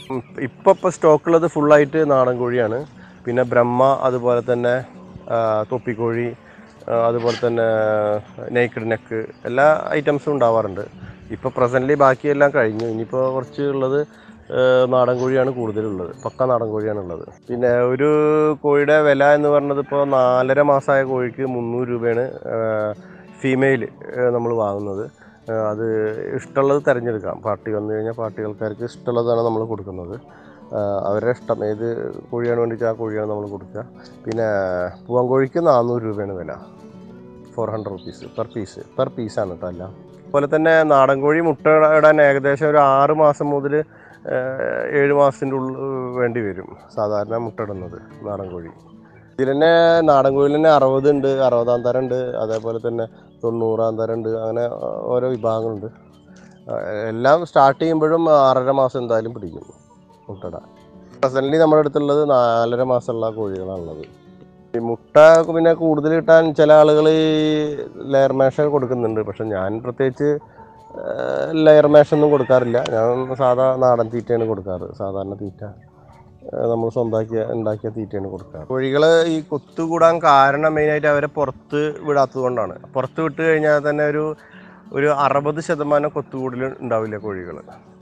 ഇപ്പോൾ ഇപ്പോൾ സ്റ്റോക്കുള്ളത് ഫുള്ളായിട്ട് നാടൻ കോഴിയാണ് പിന്നെ ബ്രഹ്മ അതുപോലെ തന്നെ ആ, തൊപ്പിക്കോഴി ആ, അതുപോലെ തന്നെ നേക്കഡ് നെക്ക് എല്ലാ ഐറ്റംസും ഉണ്ടാവാറുണ്ട് ഇപ്പോൾ പ്രസൻ്റ്ലി ബാക്കിയെല്ലാം കഴിഞ്ഞു ഇനിയിപ്പോൾ കുറച്ച് ഉള്ളത് ആ, നാടൻ കോഴിയാണ് കൂടുതലുള്ളത് പക്ക നാടൻ കോഴിയാണ് ഉള്ളത് പിന്നെ ഒരു കോഴിയുടെ വില എന്ന് പറഞ്ഞത് ഇപ്പോൾ നാലര മാസമായ കോഴിക്ക് മുന്നൂറ് രൂപയാണ് ഫീമെയിൽ നമ്മൾ വാങ്ങുന്നത് ആ, അത് ഇഷ്ടമുള്ളത് തിരഞ്ഞെടുക്കാം പാർട്ടി വന്നു കഴിഞ്ഞാൽ പാർട്ടികൾക്കാർക്ക് ഇഷ്ടമുള്ളതാണ് നമ്മൾ കൊടുക്കുന്നത് ആ, അവരുടെ ഇഷ്ടം ഏത് കോഴിയാണ് വേണ്ടിയിട്ട് ആ കോഴിയാണ് നമ്മൾ കൊടുക്കുക പിന്നെ പൂവൻ കോഴിക്ക് നാനൂറ് രൂപയാണ് വില four hundred rupees per piece per പീസാണ് കേട്ടോ അല്ല അതുപോലെ തന്നെ നാടൻ കോഴി മുട്ട ഇടാൻ ഏകദേശം ഒരു ആറ് മാസം മുതൽ ഏഴ് മാസത്തിൻ്റെ ഉള്ളിൽ വേണ്ടി വരും സാധാരണ മുട്ട ഇടുന്നത് നാടൻ കോഴി ഇതിൽ തന്നെ നാടൻ കോഴിയിൽ തന്നെ അറുപത് ഉണ്ട് അറുപതാം തരം ഉണ്ട് അതേപോലെ തന്നെ തൊണ്ണൂറാം തരം ഉണ്ട് അങ്ങനെ ഓരോ വിഭാഗങ്ങളുണ്ട് ആ, എല്ലാം സ്റ്റാർട്ട് ചെയ്യുമ്പോഴും ആറര മാസം എന്തായാലും പിടിക്കും മുട്ടയിടാൻ പ്രസൻ്റ്ലി നമ്മുടെ അടുത്തുള്ളത് നാലര മാസമുള്ള കോഴികളാണുള്ളത് ഈ മുട്ട പിന്നെ കൂടുതൽ കിട്ടാൻ ചില ആളുകൾ ഈ ലെയർ മേഷ കൊടുക്കുന്നുണ്ട് പക്ഷെ ഞാൻ പ്രത്യേകിച്ച് ലെയർ മേഷൊന്നും കൊടുക്കാറില്ല ഞാൻ സാധാ നാടൻ തീറ്റയാണ് കൊടുക്കാറ് സാധാരണ തീറ്റ നമ്മൾ സ്വന്തമാക്കിയ ഉണ്ടാക്കിയ തീറ്റയാണ് കൊടുക്കാറ് കോഴികൾ ഈ കൊത്തുകൂടാൻ കാരണം മെയിനായിട്ട് അവരെ പുറത്ത് വിടാത്തത് കൊണ്ടാണ് പുറത്ത് വിട്ട് കഴിഞ്ഞാൽ തന്നെ ഒരു ഒരു അറുപത് ശതമാനം കൊത്തുകൂടൽ ഉണ്ടാവില്ല കോഴികൾ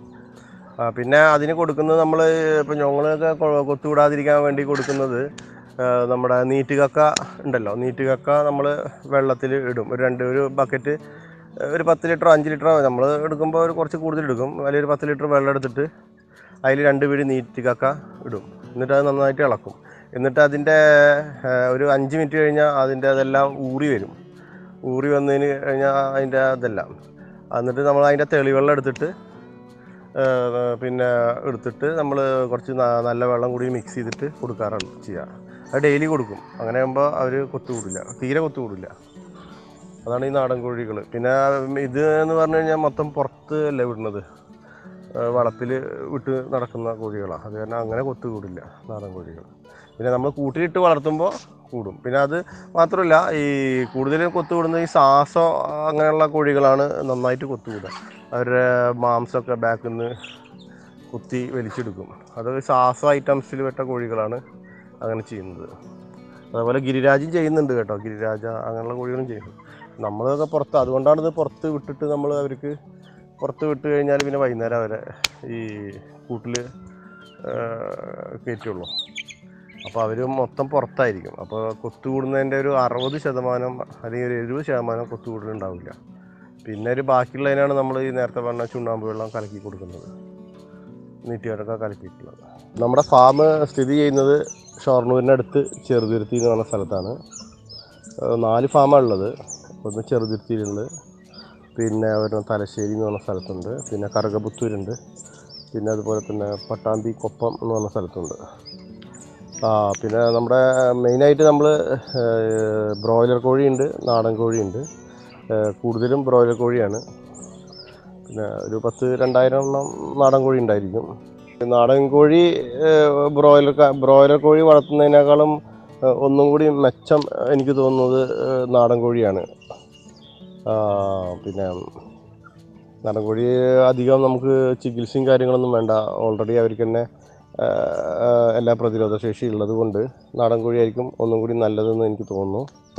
ആ, പിന്നെ അതിന് കൊടുക്കുന്നത് നമ്മൾ ഇപ്പം ഞങ്ങളൊക്കെ കൊ- കൊത്തുകൂടാതിരിക്കാൻ വേണ്ടി കൊടുക്കുന്നത് ആ, നമ്മുടെ നീറ്റുകക്ക ഉണ്ടല്ലോ നീറ്റുകക്ക നമ്മൾ വെള്ളത്തിൽ ഇടും ഒരു രണ്ട് ഒരു ബക്കറ്റ് ഒരു പത്ത് ലിറ്ററോ അഞ്ച് ലിറ്ററോ നമ്മൾ എടുക്കുമ്പോൾ ഒരു കുറച്ച് കൂടുതൽ എടുക്കും അതിൽ ഒരു പത്ത് ലിറ്റർ വെള്ളം എടുത്തിട്ട് അതിൽ രണ്ട് പിടി നീറ്റുകക്ക ഇടും എന്നിട്ട് അത് നന്നായിട്ട് ഇളക്കും എന്നിട്ട് അതിൻ്റെ ആ, ഒരു അഞ്ച് മിനിറ്റ് കഴിഞ്ഞാൽ അതിൻ്റെ അതെല്ലാം ഊറി വരും ഊറി വന്നതിന് കഴിഞ്ഞാൽ അതിൻ്റെ അതെല്ലാം എന്നിട്ട് നമ്മൾ അതിൻ്റെ തെളിവെള്ളം എടുത്തിട്ട് ആ, പിന്നെ എടുത്തിട്ട് നമ്മൾ കുറച്ച് ന- നല്ല വെള്ളം കൂടി മിക്സ് ചെയ്തിട്ട് കൊടുക്കാറാണ് ചെയ്യുക അത് ഡെയിലി കൊടുക്കും അങ്ങനെ ആകുമ്പോൾ അവർ കൊത്തുകൂടില്ല തീരെ കൊത്തുകൂടില്ല അതാണ് ഈ നാടൻ കോഴികൾ പിന്നെ ഇത് എന്ന് പറഞ്ഞു കഴിഞ്ഞാൽ മൊത്തം പുറത്ത് അല്ലേ വിടുന്നത് വളപ്പിൽ വിട്ട് നടക്കുന്ന കോഴികളാണ് അത് കാരണം അങ്ങനെ കൊത്തുകൂടില്ല നാടൻ കോഴികൾ പിന്നെ നമ്മൾ കൂട്ടിലിട്ട് വളർത്തുമ്പോൾ കൂടും പിന്നെ അത് മാത്രമല്ല ഈ കൂടുതലും കൊത്തുകൂടുന്നത് ഈ സാസോ അങ്ങനെയുള്ള കോഴികളാണ് നന്നായിട്ട് കൊത്തുകൂടുക അവരുടെ മാംസമൊക്കെ ബാക്കിൽ നിന്ന് കുത്തി വലിച്ചെടുക്കും അത് സാസോ ഐറ്റംസിൽ പെട്ട കോഴികളാണ് അങ്ങനെ ചെയ്യുന്നത് അതേപോലെ ഗിരിരാജും ചെയ്യുന്നുണ്ട് കേട്ടോ ഗിരിരാജ അങ്ങനെയുള്ള കോഴികളും ചെയ്യുന്നു നമ്മളതൊക്കെ പുറത്ത് അതുകൊണ്ടാണ് ഇത് പുറത്ത് വിട്ടിട്ട് നമ്മൾ അവർക്ക് പുറത്ത് വിട്ട് കഴിഞ്ഞാൽ പിന്നെ വൈകുന്നേരം അവരെ ഈ കൂട്ടിൽ കയറ്റുള്ളൂ അപ്പോൾ അവർ മൊത്തം പുറത്തായിരിക്കും അപ്പോൾ കൊത്തുകൂടുന്നതിൻ്റെ ഒരു അറുപത് ശതമാനം അല്ലെങ്കിൽ ഒരു എഴുപത് ശതമാനം കൊത്തുകൂടലുണ്ടാവില്ല പിന്നെ ഒരു ബാക്കിയുള്ളതിനാണ് നമ്മൾ ഈ നേരത്തെ പറഞ്ഞ ചുണ്ണാമ്പ് വെള്ളം കലക്കി കൊടുക്കുന്നത് നീറ്റുകാരൊക്കെ കലക്കിയിട്ടുള്ളത് നമ്മുടെ ഫാം സ്ഥിതി ചെയ്യുന്നത് ഷൊർണൂരിനടുത്ത് ചെറുതുരുത്തി എന്ന് പറഞ്ഞ സ്ഥലത്താണ് ഏഹ് നാല് ഫാമാണ് ഉള്ളത് ഒന്ന് ചെറുതുരുത്തിയിലുണ്ട് പിന്നെ ഒരു തലശ്ശേരി എന്ന് പറഞ്ഞ സ്ഥലത്തുണ്ട് പിന്നെ കറുകപുത്തൂരുണ്ട് പിന്നെ അതുപോലെ തന്നെ പട്ടാമ്പി കൊപ്പം എന്ന് പറഞ്ഞ സ്ഥലത്തുണ്ട് ആ പിന്നെ നമ്മുടെ മെയിനായിട്ട് നമ്മൾ ബ്രോയിലർ കോഴിയുണ്ട് നാടൻ കോഴിയുണ്ട് ഏഹ് കൂടുതലും ബ്രോയിലർ കോഴിയാണ് പിന്നെ ഒരു പത്ത് രണ്ടായിരം എണ്ണം നാടൻ കോഴി ഉണ്ടായിരിക്കും നാടൻ കോഴി ഏഹ് ബ്രോയിലർ ക- ബ്രോയിലർ കോഴി വളർത്തുന്നതിനേക്കാളും ഏഹ് ഒന്നും കൂടി മെച്ചം എനിക്ക് തോന്നുന്നത് ഏഹ് നാടൻ കോഴിയാണ് ആ, പിന്നെ നാടൻ കോഴി അധികം നമുക്ക് ചികിത്സയും കാര്യങ്ങളൊന്നും വേണ്ട ഓൾറെഡി അവർക്ക് തന്നെ ഏഹ് എല്ലാ പ്രതിരോധ ശേഷി ഉള്ളത് കൊണ്ട് നാടൻ കോഴിയായിരിക്കും ഒന്നും കൂടി നല്ലതെന്ന് എനിക്ക് തോന്നുന്നു